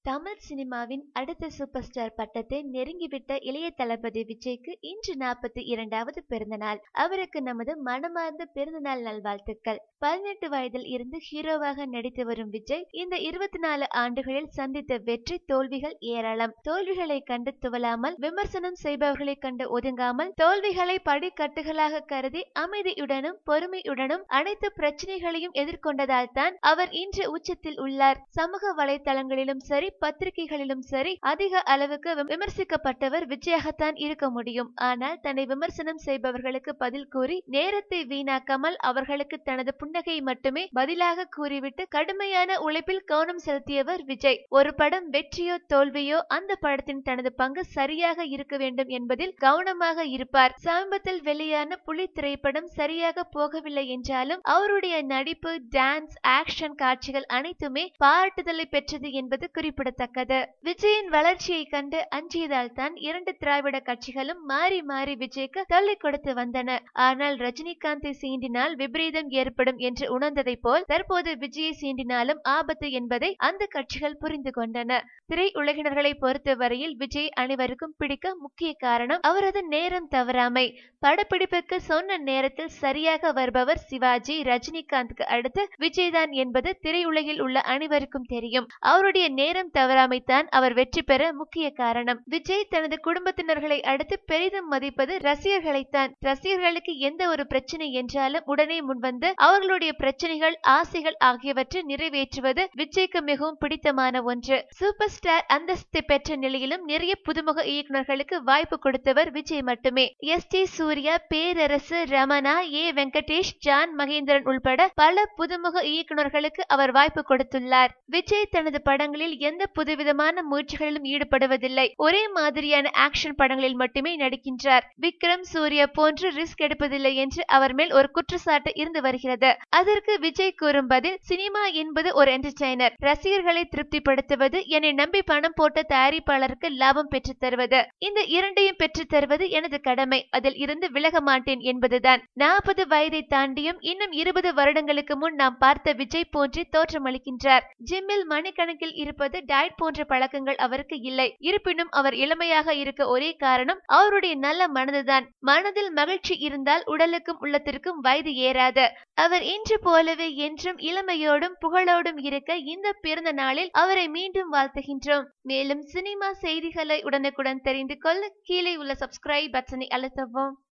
தமிழ் சினிமாவின் அடுத்த super star பட்டத்தை நெருங்கிவிட்ட இளைய தளபதி விஜய்க்கு இன்று நாற்பத்தி இரண்டாவது பிறந்தநாள் அவருக்கு நமது மனமார்ந்த பிறந்தநாள் நல்வாழ்த்துக்கள் பதினெட்டு வயதில் இருந்து ஹீரோவாக நடித்து வரும் விஜய் இந்த இருபத்தி நாலு ஆண்டுகளில் சந்தித்த வெற்றி தோல்விகள் ஏராளம் தோல்விகளை கண்டு துவலாமல் விமர்சனம் செய்பவர்களை கண்டு ஒதுங்காமல் தோல்விகளை படிக்கட்டுகளாக கருதி அமைதியுடனும் பொறுமையுடனும் அனைத்து பிரச்சனைகளையும் எதிர்கொண்டதால் தான் அவர் இன்று உச்சத்தில் உள்ளார் சமூக வலைதளங்களிலும் சரி பத்திரிகைகளிலும் சரி அதிக அளவுக்கு விமர்சிக்கப்பட்டவர் விஜயாகத்தான் இருக்க முடியும் ஆனால் தன்னை விமர்சனம் செய்பவர்களுக்கு பதில் கூறி நேரத்தை வீணாக்காமல் அவர்களுக்கு தனது புன்னகையை மட்டுமே பதிலாக கூறிவிட்டு கடுமையான உழைப்பில் கவனம் செலுத்தியவர் விஜய் ஒரு படம் வெற்றியோ தோல்வியோ அந்த படத்தின் தனது பங்கு சரியாக இருக்க வேண்டும் என்பதில் கவனமாக இருப்பார் சமீபத்தில் வெளியான புலி திரைப்படம் சரியாக போகவில்லை என்றாலும் அவருடைய நடிப்பு டான்ஸ் ஆக்ஷன் காட்சிகள் அனைத்துமே பாராட்டுதலை பெற்றது என்பது குறிப்பிடத்தக்கது விஜயின் வளர்ச்சியை கண்டு அஞ்சியதால் தான் இரண்டு திராவிட கட்சிகளும் மாறி மாறி விஜய்க்கு தொல்லை கொடுத்து வந்தன ஆனால் ரஜினிகாந்தை சீண்டினால் விபரீதம் ஏற்படும் என்று உணர்ந்ததை போல் தற்போது விஜயை சீண்டினாலும் ஆபத்து என்பதை அந்த கட்சிகள் புரிந்து கொண்டன திரை உலகினர்களை பொறுத்தவரையில் விஜய் அனைவருக்கும் பிடிக்க முக்கிய காரணம் அவரது நேரம் தவறாமை படப்பிடிப்புக்கு சொன்ன நேரத்தில் சரியாக வருபவர் சிவாஜி ரஜினிகாந்த்க்கு அடுத்து விஜய் தான் என்பது திரையுலகில் உள்ள அனைவருக்கும் தெரியும் அவருடைய நேரம் தவறாமை தான் அவர் வெற்றி பெற முக்கிய காரணம் விஜய் தனது குடும்பத்தினர்களை அடுத்து பெரிதும் மதிப்பது ரசிகர்களைத்தான் ரசிகர்களுக்கு எந்த ஒரு பிரச்சனை என்றாலும் உடனே முன்வந்து அவர்களுடைய பிரச்சனைகள் ஆசைகள் ஆகியவற்றை நிறைவேற்றுவது விஜய்க்கு மிகவும் பிடித்தமான ஒன்று சூப்பர் ஸ்டார் அந்தஸ்தை பெற்ற நிலையிலும் நிறைய புதுமுக இயக்குநர்களுக்கு வாய்ப்பு கொடுத்தவர் விஜய் மட்டுமே S T Suriya Perarasu Ramana A Venkatesh John Mahendran உள்பட பல புதுமுக இயக்குநர்களுக்கு அவர் வாய்ப்பு கொடுத்துள்ளார் விஜய் தனது படங்களில் எந்த புதுவிதமான முயற்சிகளிலும் ஈடுபடுவதில்லை ஒரே மாதிரியான ஆக்ஷன் படங்களில் மட்டுமே நடிக்கின்றார் விக்ரம் சூர்யா போன்று ரிஸ்க் எடுப்பதில்லை என்று அவர் மேல் ஒரு குற்றச்சாட்டு இருந்து வருகிறது அதற்கு விஜய் கூறும் பதில் சினிமா என்பது ஒரு என்டர்டைனர் ரசிகர்களை திருப்திப்படுத்துவது என்னை நம்பி பணம் போட்ட தயாரிப்பாளருக்கு லாபம் பெற்று தருவது இந்த இரண்டையும் பெற்று தருவது எனது கடமை அதில் இருந்து விலக மாட்டேன் என்பதுதான் நாற்பது வயதை தாண்டியும் இன்னும் இருபது வருடங்களுக்கு முன் நாம் பார்த்த விஜய் போன்றே தோற்றமளிக்கின்றார் ஜிம்மில் மணிக்கணக்கில் இருப்பது டயட் போன்ற பழக்கங்கள் அவருக்கு இல்லை இருப்பினும் அவர் இளமையாக இருக்க ஒரே காரணம் அவருடைய நல்ல மனதுதான் மனதில் மகிழ்ச்சி இருந்தால் உடலுக்கும் உள்ளத்திற்கும் வயது ஏறாது அவர் இன்று போலவே என்றும் இளமையோடும் புகழோடும் இருக்க இந்த பிறந்த நாளில் அவரை மீண்டும் வாழ்த்துகின்றோம் மேலும் சினிமா செய்திகளை உடனுக்குடன் தெரிந்து கொள்ள கீழே உள்ள சப்ஸ்கிரைப் பட்டனை அழுத்தவும்